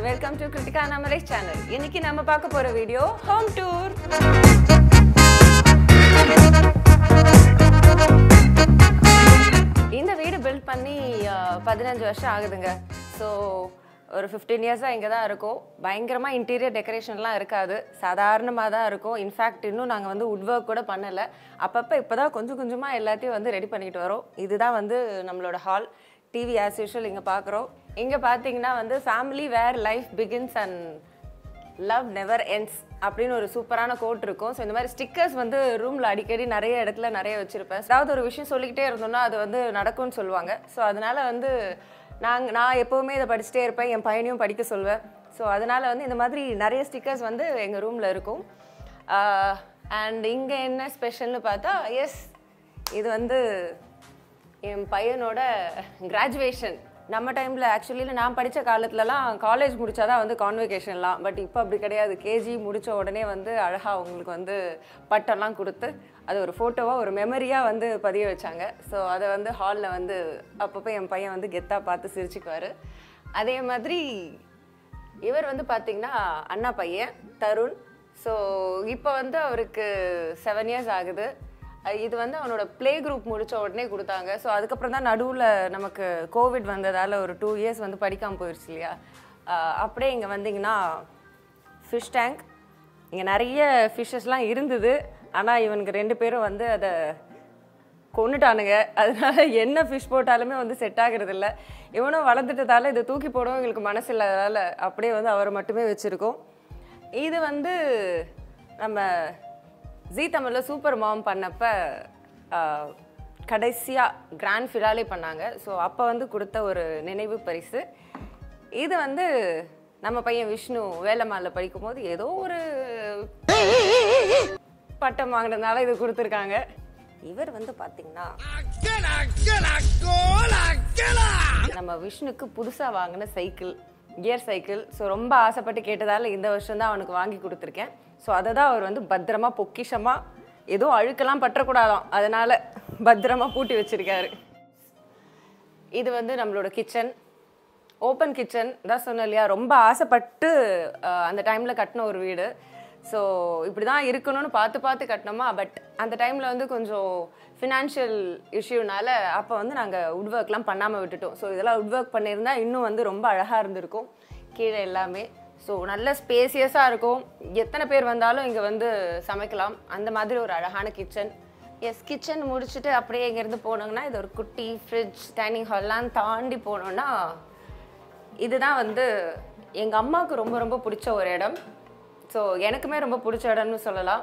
welcome to Kiruthika நமலை channel இன்னைக்கு நம்ம பார்க்க போற வீடியோ ஹோம் டூர் இந்த வீடு பில்ட் பண்ணி அஹ், பதினஞ்சு வருஷம் ஆகுதுங்க ஸோ ஒரு ஃபிஃப்டீன் இயர்ஸாக இங்கே தான் இருக்கோம் பயங்கரமாக இன்டீரியர் டெக்கரேஷன்லாம் இருக்காது சாதாரணமாக தான் இருக்கும் இன்ஃபேக்ட் இன்னும் நாங்கள் வந்து உட் ஒர்க் கூட பண்ணலை அப்பப்போ இப்போ தான் கொஞ்சம் கொஞ்சமாக எல்லாத்தையும் வந்து ரெடி பண்ணிட்டு வரோம் இதுதான் வந்து நம்மளோட ஹால் டிவி ஆஸ் யூஷுவல் இங்கே பார்க்குறோம் இங்கே பார்த்தீங்கன்னா வந்து family where life begins and love never ends அப்படின்னு ஒரு சூப்பரான கோட் இருக்கும் ஸோ இந்த மாதிரி ஸ்டிக்கர்ஸ் வந்து ரூமில் அடிக்கடி நிறைய இடத்துல நிறைய வச்சுருப்பேன் ஏதாவது ஒரு விஷயம் சொல்லிக்கிட்டே இருந்தோம்னா அது வந்து நடக்கும்னு சொல்லுவாங்க ஸோ அதனால வந்து நாங்கள் நான் எப்போவுமே இதை படிச்சுட்டே இருப்பேன் என் பையனையும் படிக்க சொல்வேன் ஸோ அதனால வந்து இந்த மாதிரி நிறைய ஸ்டிக்கர்ஸ் வந்து எங்கள் ரூமில் இருக்கும் அண்ட் இங்கே என்ன ஸ்பெஷல்னு பார்த்தா எஸ் இது வந்து என் பையனோட கிராஜுவேஷன் நம்ம டைமில் ஆக்சுவலி நான் படித்த காலத்துலலாம் காலேஜ் முடிச்சாதான் வந்து கான்வெகேஷன்லாம் பட் இப்போ அப்படி கிடையாது கேஜி முடித்த உடனே வந்து அழகாக அவங்களுக்கு வந்து பட்டம்லாம் கொடுத்து அது ஒரு ஃபோட்டோவாக ஒரு மெமரியாக வந்து பதிய வச்சாங்க ஸோ அதை வந்து ஹாலில் வந்து அப்பப்போ என் பையன் வந்து கெத்தாக பார்த்து சிரிச்சுக்குவார் அதே மாதிரி இவர் வந்து பார்த்தீங்கன்னா அண்ணா பையன் தருண் ஸோ இப்போ வந்து அவருக்கு செவன் இயர்ஸ் ஆகுது அஹ் இது வந்து அவனோட ப்ளே குரூப் முடிச்ச உடனே கொடுத்தாங்க ஸோ அதுக்கப்புறம் தான் நடுவில் நமக்கு கோவிட் வந்ததால் ஒரு டூ இயர்ஸ் வந்து படிக்காமல் போயிடுச்சு இல்லையா அஹ் அப்படியே இங்கே வந்தீங்கன்னா ஃபிஷ் டேங்க் இங்கே நிறைய ஃபிஷ்ஷஸ்லாம் இருந்தது ஆனால் இவனுக்கு ரெண்டு பேரும் வந்து அதை கொண்டுட்டானுங்க அதனால என்ன ஃபிஷ் போட்டாலுமே வந்து செட் ஆகுறது இல்ல இவனும் வளர்ந்துட்டதால இதை தூக்கி போடவும் எங்களுக்கு மனசு இல்லாததால அப்படியே வந்து அவரை மட்டுமே வச்சுருக்கோம் இது வந்து நம்ம ஜீ தமிழில் சூப்பர் மாம் பண்ணப்ப ஆஹ், கடைசியா கிராண்ட் ஃபினாலே பண்ணாங்க ஸோ அப்போ வந்து கொடுத்த ஒரு நினைவு பரிசு இது வந்து நம்ம பையன் விஷ்ணு வேலைமாலில் படிக்கும்போது ஏதோ ஒரு பட்டம் வாங்கினதுனால இது கொடுத்துருக்காங்க இவர் வந்து பார்த்தீங்கன்னா நம்ம விஷ்ணுக்கு புதுசாக வாங்கின சைக்கிள் கியர் சைக்கிள் ஸோ ரொம்ப ஆசைப்பட்டு கேட்டதால இந்த வருஷம் தான் அவனுக்கு வாங்கி கொடுத்துருக்கேன் ஸோ அதை தான் அவர் வந்து பத்திரமா பொக்கிஷமாக ஏதோ அழுக்கெல்லாம் பற்றக்கூடாதாம் அதனால பத்திரமா பூட்டி வச்சிருக்காரு இது வந்து நம்மளோட கிச்சன் ஓப்பன் கிச்சன் தான் சொன்னேன் இல்லையா ரொம்ப ஆசைப்பட்டு அஹ், அந்த டைமில் கட்டின ஒரு வீடு ஸோ இப்படி தான் இருக்கணும்னு பார்த்து பார்த்து கட்டினோமா பட் அந்த டைமில் வந்து கொஞ்சம் ஃபினான்ஷியல் இஷ்யூனால அப்போ வந்து நாங்கள் உட் ஒர்க்லாம் பண்ணாமல் விட்டுட்டோம் ஸோ இதெல்லாம் உட் ஒர்க் பண்ணியிருந்தா இன்னும் வந்து ரொம்ப அழகாக இருந்திருக்கும் கீழே எல்லாமே ஸோ நல்ல ஸ்பேசியஸாக இருக்கும் எத்தனை பேர் வந்தாலும் இங்கே வந்து சமைக்கலாம் அந்த மாதிரி ஒரு அழகான கிச்சன் எஸ் கிச்சன் முடிச்சுட்டு அப்படியே இங்கேருந்து போனோங்கன்னா இது ஒரு குட்டி ஃப்ரிட்ஜ் டைனிங் ஹால்லாம் தாண்டி போனோன்னா இதுதான் வந்து எங்கள் அம்மாவுக்கு ரொம்ப ரொம்ப பிடிச்ச ஒரு இடம் ஸோ எனக்குமே ரொம்ப பிடிச்ச இடம்னு சொல்லலாம்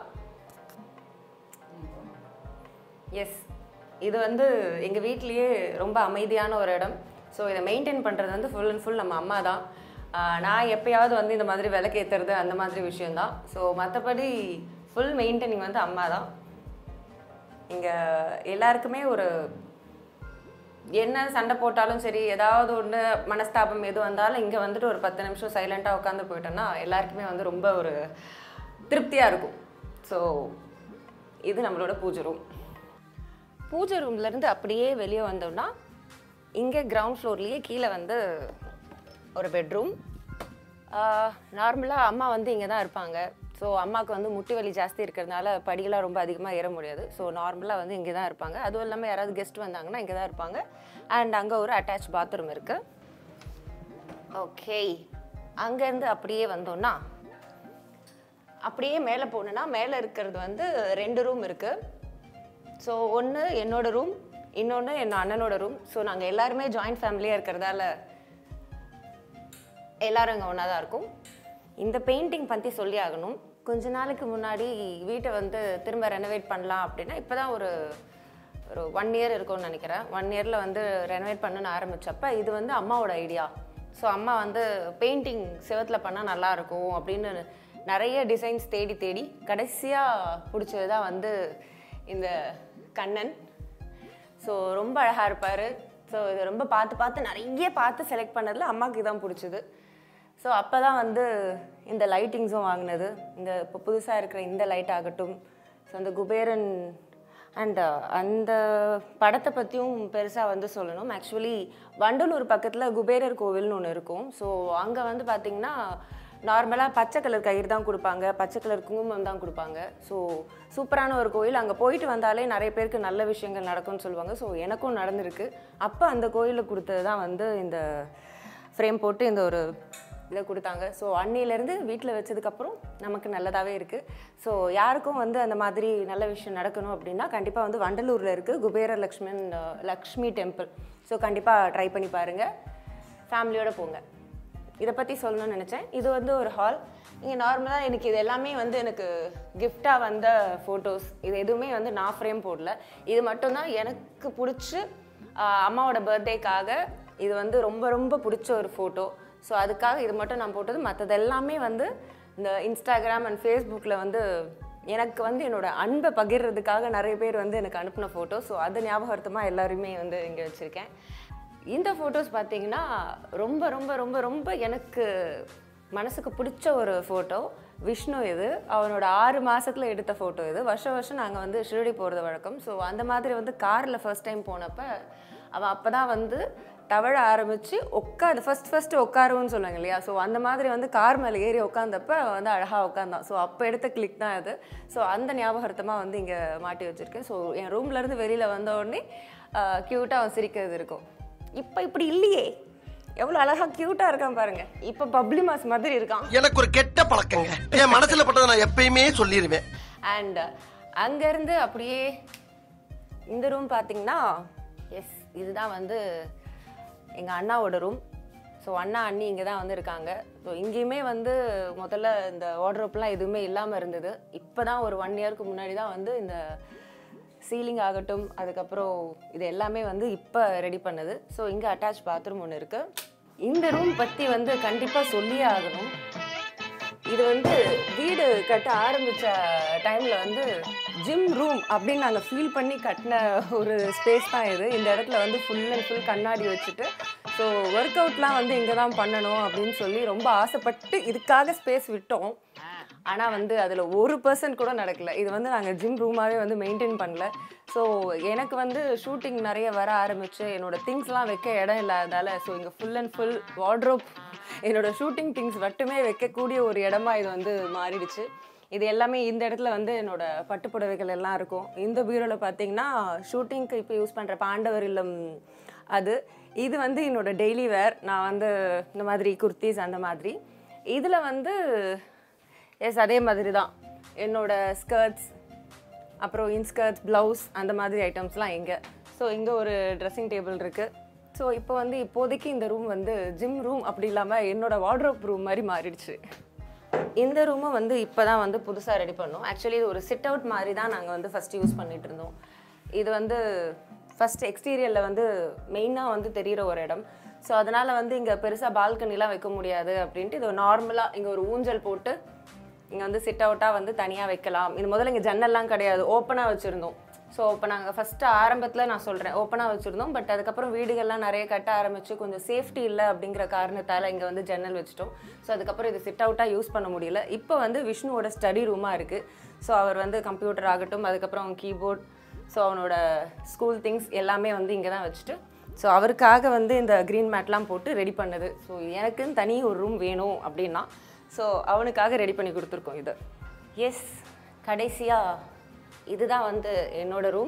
எஸ் இது வந்து எங்கள் வீட்லேயே ரொம்ப அமைதியான ஒரு இடம் ஸோ இதை மெயின்டைன் பண்ணுறது வந்து ஃபுல் அண்ட் ஃபுல் நம்ம அம்மா தான் ஆஹ் நான் எப்பயாவது வந்து இந்த மாதிரி விளக்கேற்றுறது அந்த மாதிரி விஷயம்தான் ஸோ மற்றபடி ஃபுல் மெயின்டைனிங் வந்து அம்மா தான் இங்கே எல்லாருக்குமே ஒரு என்ன சண்டை போட்டாலும் சரி ஏதாவது ஒன்று மனஸ்தாபம் எது வந்தாலும் இங்கே வந்துட்டு ஒரு பத்து நிமிஷம் சைலண்ட்டாக உட்காந்து போயிட்டோன்னா எல்லாருக்குமே வந்து ரொம்ப ஒரு திருப்தியாக இருக்கும் ஸோ இது நம்மளோட பூஜை ரூம் பூஜை ரூம்லேருந்து அப்படியே வெளியே வந்தோம்னா இங்கே கிரவுண்ட் ஃப்ளோர்லேயே கீழே வந்து ஒரு பெட்ரூம் நார்மலாக அம்மா வந்து இங்கே தான் இருப்பாங்க ஸோ அம்மாவுக்கு வந்து முட்டி வலி ஜாஸ்தி இருக்கிறதுனால படியெல்லாம் ரொம்ப அதிகமாக ஏற முடியாது ஸோ நார்மலாக வந்து இங்கே தான் இருப்பாங்க அதுவும் இல்லாமல் யாராவது கெஸ்ட் வந்தாங்கன்னா இங்கே தான் இருப்பாங்க அண்ட் அங்கே ஒரு அட்டாச் பாத்ரூம் இருக்குது ஓகே அங்கேருந்து அப்படியே வந்தோம்னா அப்படியே மேலே போனோன்னா மேலே இருக்கிறது வந்து ரெண்டு ரூம் இருக்குது ஸோ ஒன்று என்னோட ரூம் இன்னொன்று என் அண்ணனோட ரூம் ஸோ நாங்கள் எல்லாருமே ஜாயிண்ட் ஃபேமிலியாக இருக்கிறதால எல்லாரும் இங்கே ஒன்றா தான் இருக்கும் இந்த பெயிண்டிங் பற்றி சொல்லி ஆகணும் கொஞ்ச நாளைக்கு முன்னாடி வீட்டை வந்து திரும்ப ரெனோவேட் பண்ணலாம் அப்படின்னா இப்போ தான் ஒரு ஒரு ஒன் இயர் இருக்கும்னு நினைக்கிறேன் ஒன் இயரில் வந்து ரெனோவேட் பண்ணணும்னு ஆரம்பிச்சப்ப இது வந்து அம்மாவோட ஐடியா ஸோ அம்மா வந்து பெயிண்டிங் செவத்தில் பண்ணால் நல்லாயிருக்கும் அப்படின்னு நிறைய டிசைன்ஸ் தேடி தேடி கடைசியாக பிடிச்சது தான் வந்து இந்த கண்ணன் ஸோ ரொம்ப அழகாக இருப்பார் ஸோ இது ரொம்ப பார்த்து பார்த்து நிறைய பார்த்து செலக்ட் பண்ணதில் அம்மாவுக்கு தான் பிடிச்சது ஸோ அப்போ தான் வந்து இந்த லைட்டிங்ஸும் வாங்கினது இந்த இப்போ புதுசாக இருக்கிற இந்த லைட் ஆகட்டும் ஸோ அந்த குபேரன் அண்ட் அந்த படத்தை பற்றியும் பெருசாக வந்து சொல்லணும் ஆக்சுவலி வண்டலூர் பக்கத்தில் குபேரர் கோவில்னு ஒன்று இருக்கும் ஸோ அங்கே வந்து பார்த்திங்கன்னா நார்மலாக பச்சை கலர் கயிறு தான் கொடுப்பாங்க பச்சை கலர் குங்குமம் தான் கொடுப்பாங்க ஸோ சூப்பரான ஒரு கோயில் அங்கே போயிட்டு வந்தாலே நிறைய பேருக்கு நல்ல விஷயங்கள் நடக்கும்னு சொல்லுவாங்க ஸோ எனக்கும் நடந்திருக்கு அப்போ அந்த கோயிலில் கொடுத்தது தான் வந்து இந்த ஃப்ரேம் போட்டு இந்த ஒரு இதை கொடுத்தாங்க ஸோ அன்னியிலேருந்து வீட்டில் வச்சதுக்கப்புறம் நமக்கு நல்லதாகவே இருக்குது ஸோ யாருக்கும் வந்து அந்த மாதிரி நல்ல விஷயம் நடக்கணும் அப்படின்னா கண்டிப்பாக வந்து வண்டலூரில் இருக்குது Kubera Lakshman ah, Lakshmi temple so கண்டிப்பாக ட்ரை பண்ணி பாருங்கள் ஃபேமிலியோட போங்க இதை பற்றி சொல்லணும்னு நினச்சேன் இது வந்து ஒரு ஹால் இங்கே நார்மலாக எனக்கு இது எல்லாமே வந்து எனக்கு கிஃப்டாக வந்த ஃபோட்டோஸ் இது எதுவுமே வந்து நான் ஃப்ரேம் போடல இது மட்டும்தான் எனக்கு பிடிச்சி ஆஹ், அம்மாவோட பர்த்டேக்காக இது வந்து ரொம்ப ரொம்ப பிடிச்ச ஒரு ஃபோட்டோ ஸோ அதுக்காக இது மட்டும் நான் போட்டது மற்றது எல்லாமே வந்து இந்த இன்ஸ்டாகிராம் அண்ட் ஃபேஸ்புக்கில் வந்து எனக்கு வந்து என்னோட அன்பை பகிர்றதுக்காக நிறைய பேர் வந்து எனக்கு அனுப்பின ஃபோட்டோ ஸோ அது ஞாபகார்த்தமாக எல்லாருமே வந்து இங்கே வச்சுருக்கேன் இந்த ஃபோட்டோஸ் பார்த்தீங்கன்னா ரொம்ப ரொம்ப ரொம்ப ரொம்ப எனக்கு மனசுக்கு பிடிச்ச ஒரு ஃபோட்டோ விஷ்ணு இது அவனோட ஆறு மாசத்துல எடுத்த ஃபோட்டோ இது வருஷம் வருஷம் நாங்கள் வந்து ஷிரடி போகிறது வழக்கம் ஸோ அந்த மாதிரி வந்து காரில் ஃபர்ஸ்ட் டைம் போனப்ப அவன் அப்போ தான் வந்து தவழ ஆரம்பித்து உட்காந்து ஃபர்ஸ்ட் ஃபர்ஸ்ட் உட்காருன்னு சொல்லுவாங்க இல்லையா ஸோ அந்த மாதிரி வந்து கார் மேலே ஏறி உட்காந்தப்ப அவன் வந்து அழகாக உட்காந்தான் ஸோ அப்போ எடுத்த கிளிக் தான் இது ஸோ அந்த ஞாபகார்த்தமாக வந்து இங்கே மாட்டி வச்சுருக்கேன் ஸோ என் ரூம்லேருந்து வெளியில் வந்த உடனே க்யூட்டாக அவன் சிரிக்கிறது இருக்கும் இப்போ இப்படி இல்லையே எவ்வளோ அழகா க்யூட்டாக இருக்கான் பாருங்க இப்போ பப்ளி மாஸ் மாதிரி இருக்கான் எனக்கு ஒரு கெட்ட பழக்கங்க என் மனசுல பட்டதை நான் எப்பயுமே சொல்லிடுவேன் அண்ட் அங்கேருந்து அப்படியே இந்த ரூம் பார்த்தீங்கன்னா எஸ் இதுதான் வந்து எங்கள் அண்ணாவோட ரூம் ஸோ அண்ணா அண்ணி இங்கே தான் வந்து இருக்காங்க ஸோ இங்கேயுமே வந்து முதல்ல இந்த வார்ட்ரோப்லாம் எதுவுமே இல்லாமல் இருந்தது இப்போ தான் ஒரு ஒன் இயருக்கு முன்னாடி தான் வந்து இந்த சீலிங் ஆகட்டும் அதுக்கப்புறம் இது எல்லாமே வந்து இப்போ ரெடி பண்ணது ஸோ இங்கே அட்டாச் பாத்ரூம் ஒன்று இருக்குது இந்த ரூம் பற்றி வந்து கண்டிப்பாக சொல்லியே ஆகணும் இது வந்து வீடு கட்ட ஆரம்பிச்ச டைம்ல வந்து ஜிம் ரூம் அப்படின்னு நாங்கள் ஃபீல் பண்ணி கட்டின ஒரு ஸ்பேஸ் தான் இது இந்த இடத்துல வந்து ஃபுல் அண்ட் ஃபுல் கண்ணாடி வச்சுட்டு ஸோ ஒர்க் அவுட்லாம் வந்து இங்கே தான் பண்ணணும் அப்படின்னு சொல்லி ரொம்ப ஆசைப்பட்டு இதுக்காக ஸ்பேஸ் விட்டோம் ஆனால் வந்து அதில் ஒரு பர்சன்ட் கூட நடக்கல இது வந்து நாங்கள் ஜிம் ரூமாகவே வந்து மெயின்டைன் பண்ணல ஸோ எனக்கு வந்து ஷூட்டிங் நிறைய வர ஆரம்பிச்சு என்னோட திங்ஸ்லாம் வைக்க இடம் இல்லாததால ஸோ இங்கே ஃபுல் அண்ட் ஃபுல் வார்ட்ரோப் என்னோட ஷூட்டிங் திங்ஸ் மட்டுமே வைக்கக்கூடிய ஒரு இடமா இது வந்து மாறிடுச்சு இது எல்லாமே இந்த இடத்துல வந்து என்னோட பட்டு புடவைகள் எல்லாம் இருக்கும் இந்த பீரோவில் பார்த்தீங்கன்னா ஷூட்டிங்க்கு இப்போ யூஸ் பண்ணுற பாண்டவர் இல்லம் அது இது வந்து என்னோட டெய்லி வேர் நான் வந்து இந்த மாதிரி குர்த்திஸ் அந்த மாதிரி இதில் வந்து எஸ் அதே மாதிரி தான் என்னோட ஸ்கர்ட்ஸ் அப்புறம் இன்ஸ்கர்ட்ஸ் ப்ளவுஸ் அந்த மாதிரி ஐட்டம்ஸ்லாம் இங்கே ஸோ இங்கே ஒரு ட்ரெஸ்ஸிங் டேபிள் இருக்குது ஸோ இப்போ வந்து இப்போதைக்கு இந்த ரூம் வந்து ஜிம் ரூம் அப்படி இல்லாமல் என்னோட வார்ட்ரோப் ரூம் மாதிரி மாறிடுச்சு இந்த ரூமை வந்து இப்போ தான் வந்து புதுசாக ரெடி பண்ணோம் ஆக்சுவலி இது ஒரு சிட் அவுட் மாதிரி தான் நாங்கள் வந்து ஃபஸ்ட்டு யூஸ் பண்ணிட்டு இருந்தோம் இது வந்து ஃபஸ்ட் எக்ஸ்டீரியரில் வந்து மெயினாக வந்து தெரிகிற ஒரு இடம் ஸோ அதனால் வந்து இங்கே பெருசாக பால்கனிலாம் வைக்க முடியாது அப்படின்ட்டு இது நார்மலாக இங்கே ஒரு ஊஞ்சல் போட்டு இங்கே வந்து சிட் அவுட்டாக வந்து தனியாக வைக்கலாம் இது முதல்ல இங்கே ஜன்னல்லாம் கிடையாது ஓப்பனாக வச்சுருந்தோம் ஸோ இப்போ நாங்கள் ஃபஸ்ட்டு ஆரம்பத்தில் நான் சொல்கிறேன் ஓப்பனாக வச்சுருந்தோம் பட் அதுக்கப்புறம் வீடுகள்லாம் நிறைய கட்ட ஆரம்பிச்சு கொஞ்சம் சேஃப்டி இல்லை அப்படிங்கிற காரணத்தால் இங்கே வந்து ஜன்னல் வச்சுட்டோம் ஸோ அதுக்கப்புறம் இது சிட் அவுட்டாக யூஸ் பண்ண முடியல இப்போ வந்து விஷ்ணுவோட ஸ்டடி ரூமாக இருக்குது ஸோ அவர் வந்து கம்ப்யூட்டர் ஆகட்டும் அதுக்கப்புறம் கீபோர்ட் ஸோ அவனோட ஸ்கூல் திங்ஸ் எல்லாமே வந்து இங்கே தான் வச்சுட்டு ஸோ அவருக்காக வந்து இந்த க்ரீன் மேட்லாம் போட்டு ரெடி பண்ணது ஸோ எனக்குன்னு தனி ஒரு ரூம் வேணும் அப்படின்னா ஸோ அவனுக்காக ரெடி பண்ணி கொடுத்துருக்கோம் இது எஸ் கடைசியாக இதுதான் வந்து என்னோட ரூம்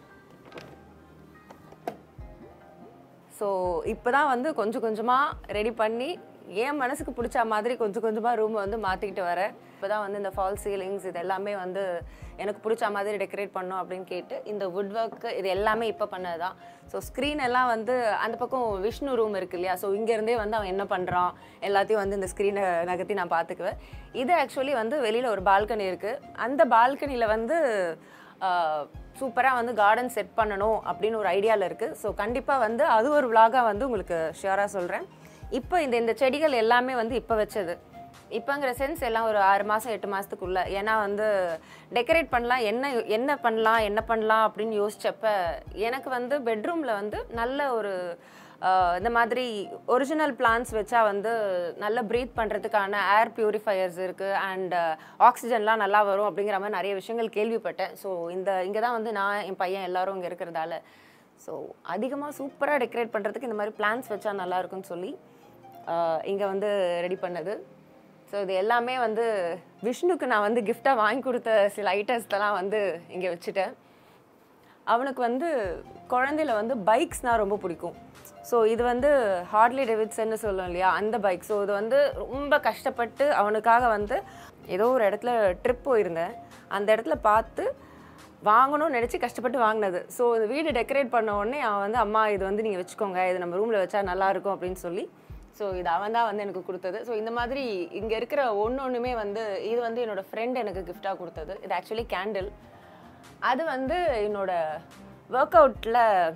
ஸோ இப்போ தான் வந்து கொஞ்சம் கொஞ்சமாக ரெடி பண்ணி என் மனசுக்கு பிடிச்ச மாதிரி கொஞ்சம் கொஞ்சமாக ரூமை வந்து மாற்றிக்கிட்டு வரேன் இப்போ தான் வந்து இந்த ஃபால் சீலிங்ஸ் இது எல்லாமே வந்து எனக்கு பிடிச்ச மாதிரி டெக்கரேட் பண்ணோம் அப்படின்னு கேட்டு இந்த வுட் ஒர்க்கு இது எல்லாமே இப்போ பண்ணது தான் ஸோ ஸ்க்ரீன் எல்லாம் வந்து அந்த பக்கம் விஷ்ணு ரூம் இருக்கு இல்லையா ஸோ இங்கேருந்தே வந்து அவன் என்ன பண்ணுறான் எல்லாத்தையும் வந்து இந்த ஸ்க்ரீனை நகர்த்தி நான் பார்த்துக்குவேன் இது ஆக்சுவலி வந்து வெளியில் ஒரு பால்கனி இருக்குது அந்த பால்கனியில் வந்து சூப்பராக வந்து கார்டன் செட் பண்ணணும் அப்படின்னு ஒரு ஐடியாவில் இருக்குது ஸோ கண்டிப்பாக வந்து அது ஒரு விலாகாக வந்து உங்களுக்கு ஷியராக சொல்கிறேன் இப்போ இந்த இந்த செடிகள் எல்லாமே வந்து இப்போ வச்சது இப்போங்கிற சென்ஸ் எல்லாம் ஒரு ஆறு மாதம் எட்டு மாதத்துக்குள்ள ஏன்னா வந்து டெக்கரேட் பண்ணலாம் என்ன என்ன பண்ணலாம் என்ன பண்ணலாம் அப்படின்னு யோசிச்சப்ப எனக்கு வந்து பெட்ரூமில் வந்து நல்ல ஒரு ஆஹ் இந்த மாதிரி ஒரிஜினல் பிளான்ஸ் வச்சா வந்து நல்லா ப்ரீத் பண்ணுறதுக்கான ஏர் பியூரிஃபையர்ஸ் இருக்குது அண்ட் ஆக்சிஜன்லாம் நல்லா வரும் அப்படிங்கிற மாதிரி நிறைய விஷயங்கள் கேள்விப்பட்டேன் ஸோ இந்த இங்கே தான் வந்து நான் என் பையன் எல்லாரும் இங்கே இருக்கிறதால ஸோ அதிகமாக சூப்பராக டெக்கரேட் பண்ணுறதுக்கு இந்த மாதிரி பிளான்ஸ் வச்சா நல்லா இருக்கும்னு சொல்லி இங்கே வந்து ரெடி பண்ணது ஸோ இது எல்லாமே வந்து விஷ்ணுக்கு நான் வந்து கிஃப்டாக வாங்கி கொடுத்த சில ஐட்டம்ஸ்லாம் வந்து இங்கே வச்சுட்டேன் அவனுக்கு வந்து குழந்தையில வந்து பைக்ஸ்னால் ரொம்ப பிடிக்கும் ஸோ இது வந்து ஹார்ட்லி டெவிட்சன்னு சொல்லுவோம் இல்லையா அந்த பைக் ஸோ இது வந்து ரொம்ப கஷ்டப்பட்டு அவனுக்காக வந்து ஏதோ ஒரு இடத்துல ட்ரிப் போயிருந்தேன் அந்த இடத்துல பார்த்து வாங்கணும்னு நினச்சி கஷ்டப்பட்டு வாங்கினது ஸோ இந்த வீடு டெக்கரேட் பண்ண உடனே அவன் வந்து அம்மா இது வந்து நீங்கள் வச்சுக்கோங்க இது நம்ம ரூமில் வச்சா நல்லா இருக்கும் அப்படின்னு சொல்லி ஸோ இது அவன் தான் வந்து எனக்கு கொடுத்தது ஸோ இந்த மாதிரி இங்கே இருக்கிற ஒன்று ஒன்றுமே வந்து இது வந்து என்னோட ஃப்ரெண்ட் எனக்கு கிஃப்டாக கொடுத்தது இது ஆக்சுவலி கேண்டில் அது வந்து என்னோட ஒர்க் அவுட்டில்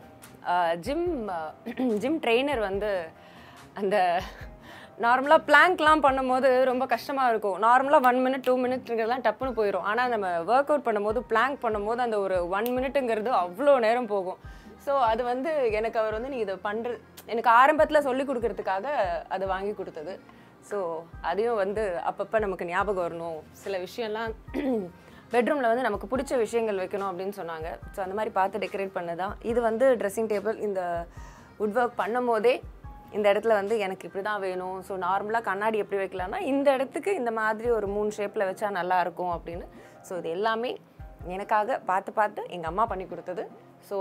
ஜிம் ஜிம் ட்ரெயினர் வந்து அந்த நார்மலாக பிளாங்க்லாம் பண்ணும்போது ரொம்ப கஷ்டமாக இருக்கும் நார்மலாக ஒன் மினிட் டூ மினிட்ங்கிறதுலாம் டப்புன்னு போயிடும் ஆனால் நம்ம ஒர்க் அவுட் பண்ணும்போது பிளாங்க் பண்ணும்போது அந்த ஒரு ஒன் மினிட்டுங்கிறது அவ்வளோ நேரம் போகும் ஸோ அது வந்து எனக்கு அவர் வந்து நீ இதை பண்ணுற எனக்கு ஆரம்பத்தில் சொல்லி கொடுக்கறதுக்காக அதை வாங்கி கொடுத்தது ஸோ அதையும் வந்து அப்பப்போ நமக்கு ஞாபகம் வரணும் சில விஷயம்லாம் பெட்ரூமில் வந்து நமக்கு பிடிச்ச விஷயங்கள் வைக்கணும் அப்படின்னு சொன்னாங்க ஸோ அந்த மாதிரி பார்த்து டெக்கரேட் பண்ணதான் இது வந்து ட்ரெஸ்ஸிங் டேபிள் இந்த வுட் ஒர்க் பண்ணும் போதே இந்த இடத்துல வந்து எனக்கு இப்படி தான் வேணும் ஸோ நார்மலாக கண்ணாடி எப்படி வைக்கலாம்னா இந்த இடத்துக்கு இந்த மாதிரி ஒரு மூணு ஷேப்பில் வச்சா நல்லா இருக்கும் அப்படின்னு ஸோ இது எல்லாமே எனக்காக பார்த்து பார்த்து எங்கள் அம்மா பண்ணி கொடுத்தது ஸோ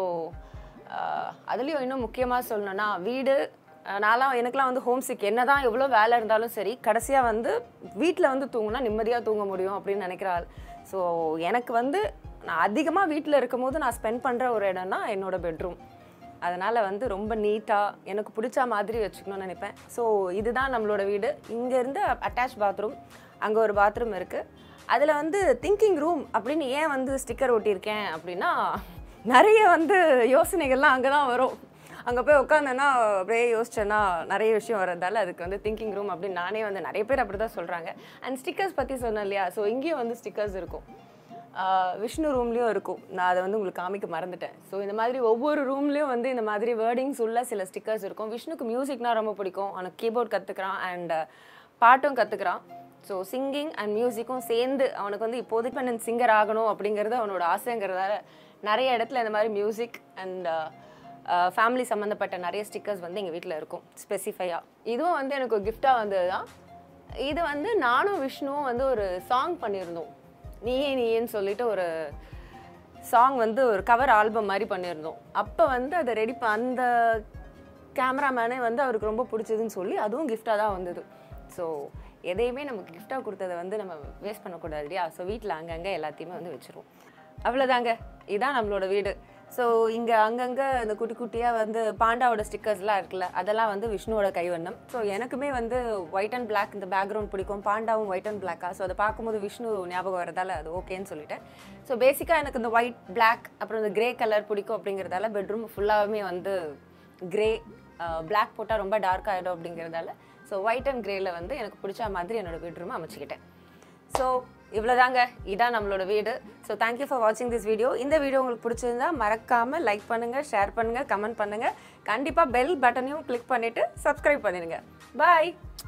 அதுலேயும் இன்னும் முக்கியமாக சொல்லணும்னா வீடு அஹ், நான்லாம் எனக்குலாம் வந்து ஹோம் சிக் என்ன தான் எவ்வளோ வேலை இருந்தாலும் சரி கடைசியாக வந்து வீட்டில் வந்து தூங்கினா நிம்மதியாக தூங்க முடியும் அப்படின்னு நினைக்கிற ஆள் ஸோ எனக்கு வந்து நான் அதிகமாக வீட்டில் இருக்கும்போது நான் ஸ்பெண்ட் பண்ணுற ஒரு இடம்னா என்னோட பெட்ரூம் அதனால் வந்து ரொம்ப நீட்டாக எனக்கு பிடிச்ச மாதிரி வச்சுக்கணும்னு நினைப்பேன் ஸோ இதுதான் நம்மளோட வீடு இங்கேருந்து அட்டாச் பாத்ரூம் அங்கே ஒரு பாத்ரூம் இருக்குது அதில் வந்து திங்கிங் ரூம் அப்படின்னு ஏன் வந்து ஸ்டிக்கர் ஒட்டியிருக்கேன் அப்படின்னா நிறைய வந்து யோசனைகள்லாம் அங்கே தான் வரும் அங்கே போய் உட்காந்தேன்னா அப்படியே யோசிச்சேன்னா நிறைய விஷயம் வரதால அதுக்கு வந்து திங்கிங் ரூம் அப்படின்னு நானே வந்து நிறைய பேர் அப்படி தான் சொல்கிறாங்க அண்ட் ஸ்டிக்கர்ஸ் பற்றி சொன்னேன் இல்லையா ஸோ இங்கேயும் வந்து ஸ்டிக்கர்ஸ் இருக்கும் ஆஹ் விஷ்ணு ரூம்லேயும் இருக்கும் நான் அதை வந்து உங்களுக்கு காமிக்க மறந்துட்டேன் ஸோ இந்த மாதிரி ஒவ்வொரு ரூம்லேயும் வந்து இந்த மாதிரி வேர்டிங்ஸ் உள்ள சில ஸ்டிக்கர்ஸ் இருக்கும் விஷ்ணுக்கு மியூசிக்னா ரொம்ப பிடிக்கும் அவனுக்கு கீபோர்ட் கற்றுக்கிறான் அண்ட் பாட்டும் கற்றுக்கிறான் ஸோ சிங்கிங் அண்ட் மியூசிக்கும் சேர்ந்து அவனுக்கு வந்து இப்போதைக்கு நான் சிங்கர் ஆகணும் அப்படிங்கிறது அவனோட ஆசைங்கிறதால நிறைய இடத்துல இந்த மாதிரி மியூசிக் அண்ட் ஃபேமிலி சம்மந்தப்பட்ட நிறைய ஸ்டிக்கர்ஸ் வந்து எங்கள் வீட்டில் இருக்கும் ஸ்பெசிஃபையாக இதுவும் வந்து எனக்கு ஒரு கிஃப்டாக வந்தது தான் இது வந்து நானும் விஷ்ணுவும் வந்து ஒரு சாங் பண்ணியிருந்தோம் நீயே நீயேன்னு சொல்லிட்டு ஒரு சாங் வந்து ஒரு கவர் ஆல்பம் மாதிரி பண்ணியிருந்தோம் அப்போ வந்து அதை ரெடி அந்த கேமராமேனே வந்து அவருக்கு ரொம்ப பிடிச்சதுன்னு சொல்லி அதுவும் கிஃப்டாக தான் வந்தது ஸோ எதையுமே நமக்கு கிஃப்டாக கொடுத்ததை வந்து நம்ம வேஸ்ட் பண்ணக்கூடாது இல்லையா ஸோ வீட்டில் அங்கங்கே எல்லாத்தையுமே வந்து வச்சுருவோம் அவ்வளோதாங்க இதான் நம்மளோட வீடு ஸோ இங்கே அங்கங்கே இந்த குட்டி குட்டியாக வந்து பாண்டாவோட ஸ்டிக்கர்ஸ்லாம் இருக்குல்ல அதெல்லாம் வந்து விஷ்ணுவோட கைவண்ணம் ஸோ எனக்குமே வந்து ஒயிட் அண்ட் பிளாக் இந்த பேக்ரவுண்ட் பிடிக்கும் பாண்டாவும் ஒயிட் அண்ட் பிளாக்கா ஸோ அதை பார்க்கும்போது விஷ்ணு ஞாபகம் வரதால அது ஓகேன்னு சொல்லிட்டேன் ஸோ பேசிக்காக எனக்கு இந்த ஒயிட் பிளாக் அப்புறம் இந்த கிரே கலர் பிடிக்கும் அப்படிங்கிறதால பெட்ரூம் ஃபுல்லாகவே வந்து கிரே பிளாக் போட்டால் ரொம்ப டார்க் ஆகிடும் அப்படிங்கிறதால ஸோ ஒயிட் அண்ட் கிரேல வந்து எனக்கு பிடிச்ச மாதிரி என்னோட பெட்ரூமை அமைச்சிக்கிட்டேன் ஸோ இவ்வளோதாங்க இதான் நம்மளோட வீடு ஸோ தேங்க்யூ ஃபார் வாட்சிங் திஸ் வீடியோ இந்த வீடியோ உங்களுக்கு பிடிச்சிருந்தா மறக்காமல் லைக் பண்ணுங்கள் ஷேர் பண்ணுங்கள் கமெண்ட் பண்ணுங்கள் கண்டிப்பாக பெல் பட்டனையும் கிளிக் பண்ணிவிட்டு சப்ஸ்கிரைப் பண்ணிடுங்க பாய்